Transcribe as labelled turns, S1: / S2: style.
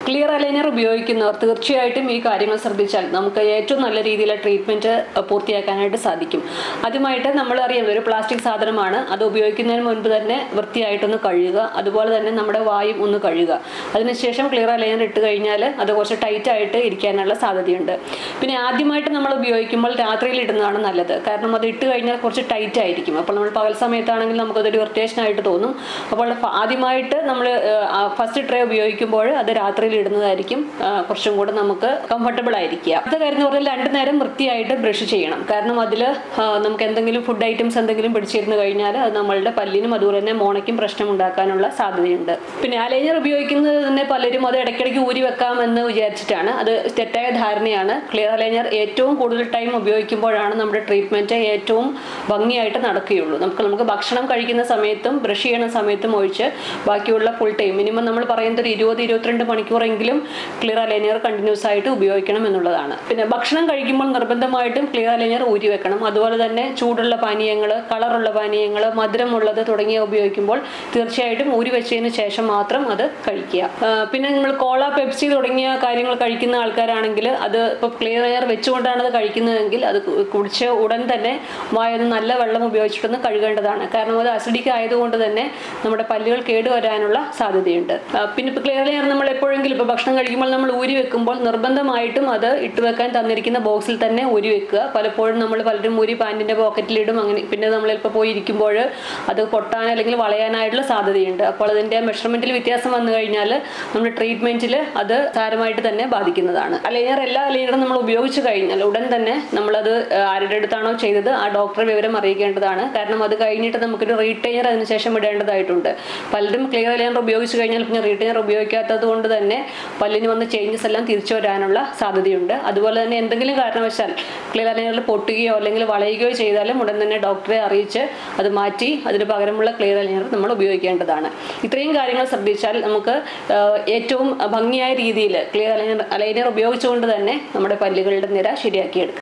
S1: clear aligner ഉപയോഗിക്കുന്നവർ തീർച്ചയായിട്ടും ഈ കാര്യങ്ങൾ ശ്രദ്ധിച്ചാൽ നമുക്ക് ഏറ്റവും നല്ല രീതിയിലുള്ള ട്രീറ്റ്മെന്റ് പൂർത്തിയാക്കാനായിട്ട് സാധിക്കും ആദ്യമായിട്ട് നമ്മൾ അറിയാം ഒരു പ്ലാസ്റ്റിക് സാധനമാണ് അത് ഉപയോഗിക്കുന്നതിന് മുൻപ് തന്നെ വൃത്തിയായിട്ടൊന്ന് കഴുകുക അതുപോലെ തന്നെ നമ്മുടെ വായും ഒന്ന് കഴുകുക അതിനുശേഷം ക്ലിയർ അലൈനർ ഇട്ട് കഴിഞ്ഞാൽ അത് കുറച്ച് ടൈറ്റ് ആയിട്ട് ഇരിക്കാനുള്ള സാധ്യതയുണ്ട് പിന്നെ ആദ്യമായിട്ട് നമ്മൾ ഉപയോഗിക്കുമ്പോൾ രാത്രിയിൽ ഇടുന്നതാണ് നല്ലത് കാരണം അത് ഇട്ട് കഴിഞ്ഞാൽ കുറച്ച് ടൈറ്റ് ആയിരിക്കും അപ്പോൾ നമ്മൾ പകൽ സമയത്താണെങ്കിൽ നമുക്കതൊരു ഇറിറ്റേഷൻ ആയിട്ട് തോന്നും അപ്പോൾ ഫ- ആദ്യമായിട്ട് നമ്മൾ ഫസ്റ്റ് ട്രേ ഉപയോഗിക്കുമ്പോൾ അത് രാത്രിയിൽ ഇടുന്നതായിരിക്കും ആ, കുറച്ചും കൂടെ നമുക്ക് കംഫർട്ടബിൾ ആയിരിക്കുക അടുത്ത കാര്യം എന്ന് പറഞ്ഞാൽ രണ്ടു നേരം വൃത്തിയായിട്ട് ബ്രഷ് ചെയ്യണം കാരണം അതിൽ നമുക്ക് എന്തെങ്കിലും ഫുഡ് ഐറ്റംസ് എന്തെങ്കിലും പിടിച്ചിരുന്ന് കഴിഞ്ഞാൽ അത് നമ്മളുടെ പല്ലിനും അതുപോലെ തന്നെ മോണയ്ക്കും പ്രശ്നം ഉണ്ടാക്കാനുള്ള സാധ്യതയുണ്ട് പിന്നെ അലൈനർ ഉപയോഗിക്കുന്നത് തന്നെ പലരും അത് ഇടയ്ക്കിടയ്ക്ക് ഊരി വെക്കാമെന്ന് വിചാരിച്ചിട്ടാണ് അത് തെറ്റായ ധാരണയാണ് ക്ലിയർ അലൈനർ ഏറ്റവും കൂടുതൽ ടൈം ഉപയോഗിക്കുമ്പോഴാണ് നമ്മുടെ ട്രീറ്റ്മെന്റ് ഏറ്റവും ഭംഗിയായിട്ട് നടക്കുകയുള്ളൂ നമുക്ക് നമുക്ക് ഭക്ഷണം കഴിക്കുന്ന സമയത്തും ബ്രഷ് ചെയ്യുന്ന സമയത്തും ഒഴിച്ച് ബാക്കിയുള്ള ഫുൾ ടൈം മിനിമം നമ്മൾ പറയുന്നത് ഒരു ഇരുപത് ഇരുപത്തിരണ്ട് മണിക്കൂറെങ്കിലും ക്ലിയർ അലൈനർ കണ്ടിന്യൂസ് ആയിട്ട് ഉപയോഗിക്കണം എന്നുള്ളതാണ് പിന്നെ ഭക്ഷണം കഴിക്കുമ്പോൾ നിർബന്ധമായിട്ടും ക്ലിയർ അലൈനർ ഊരി വെക്കണം അതുപോലെ തന്നെ ചൂടുള്ള പാനീയങ്ങൾ കളറുള്ള പാനീയങ്ങൾ മധുരമുള്ളത് തുടങ്ങിയ ഉപയോഗിക്കുമ്പോൾ തീർച്ചയായിട്ടും ഊരി വെച്ചതിന് ശേഷം മാത്രം അത് കഴിക്കുക ആ, പിന്നെ നിങ്ങൾ കോള പെപ്സി തുടങ്ങിയ കാര്യങ്ങൾ കഴിക്കുന്ന ആൾക്കാരാണെങ്കിൽ അത് ഇപ്പോൾ ക്ലിയർ എയർ വെച്ചുകൊണ്ടാണ് അത് കഴിക്കുന്നതെങ്കിൽ അത് കു- കുടിച്ച് ഉടൻ തന്നെ വായൊന്ന് നല്ല വെള്ളം ഉപയോഗിച്ചിട്ടൊന്ന് കഴുകേണ്ടതാണ് കാരണം അത് അസിഡിക് ആയതുകൊണ്ട് തന്നെ നമ്മുടെ പല്ലുകൾ കേടുവരാനുള്ള സാധ്യതയുണ്ട് ആ, പിന്നെ ഇപ്പോൾ ക്ലിയർ എയർ നമ്മൾ എപ്പോഴെങ്കിലും ഇപ്പോൾ ഭക്ഷണം കഴിക്കുമ്പോൾ നമ്മൾ ഊരി വെക്കുമ്പോൾ നിർബന്ധമായിട്ടും അത് ഇട്ട് വെക്കാൻ തന്നിരിക്കുന്ന ബോക്സിൽ തന്നെ ഊരി വെക്കുക പലപ്പോഴും നമ്മൾ പലരും ഊരി പാൻറ്റിൻ്റെ പോക്കറ്റിലിടും അങ്ങനെ പിന്നെ നമ്മൾ ഇപ്പോൾ പോയി ഇരിക്കുമ്പോൾ അത് പൊട്ടാൻ അല്ലെങ്കിൽ വളയാനായിട്ടുള്ള സാധ്യതയുണ്ട് അപ്പോൾ അതിൻ്റെ മെഷർമെൻറ്റിൽ വ്യത്യാസം വന്നു കഴിഞ്ഞാൽ നമ്മുടെ ട്രീറ്റ്മെൻറ്റിൽ അത് സാരമായിട്ട് തന്നെ ബാധിക്കുന്നതാണ് അലൈനർ എല്ലാ അലൈനറും നമ്മൾ ഉപയോഗിച്ച് കഴിഞ്ഞാൽ ഉടൻ തന്നെ നമ്മളത് ആ, ആരുടെ അടുത്താണോ ചെയ്തത് ആ ഡോക്ടറെ വിവരം അറിയിക്കേണ്ടതാണ് കാരണം അത് കഴിഞ്ഞിട്ട് നമുക്കൊരു റീറ്റെയിനർ അതിനുശേഷം ഇടേണ്ടതായിട്ടുണ്ട് പലരും ക്ലിയർ അലൈനർ ഉപയോഗിച്ച് കഴിഞ്ഞാൽ പിന്നെ റീറ്റെയിനർ ഉപയോഗിക്കാത്തത് കൊണ്ട് തന്നെ പല്ലിന് വന്ന ചേഞ്ചസ് എല്ലാം തിരിച്ചു വരാനുള്ള സാധ്യതയുണ്ട് അതുപോലെ തന്നെ എന്തെങ്കിലും കാരണവശാൽ ക്ലിയർ അലൈനറിൽ പൊട്ടുകയോ അല്ലെങ്കിൽ വളയുകയോ ചെയ്താലും ഉടൻ തന്നെ ഡോക്ടറെ അറിയിച്ച് അത് മാറ്റി അതിന് പകരമുള്ള ക്ലിയർ അലൈനർ നമ്മൾ ഉപയോഗിക്കേണ്ടതാണ് ഇത്രയും കാര്യങ്ങൾ ശ്രദ്ധിച്ചാൽ നമുക്ക് ആ, ഏറ്റവും ഭംഗിയായ രീതിയിൽ ക്ലിയർ അലൈനർ അലൈനർ ഉപയോഗിച്ചുകൊണ്ട് തന്നെ നമ്മുടെ പല്ലുകളുടെ നിര ശരിയാക്കിയെടുക്കാം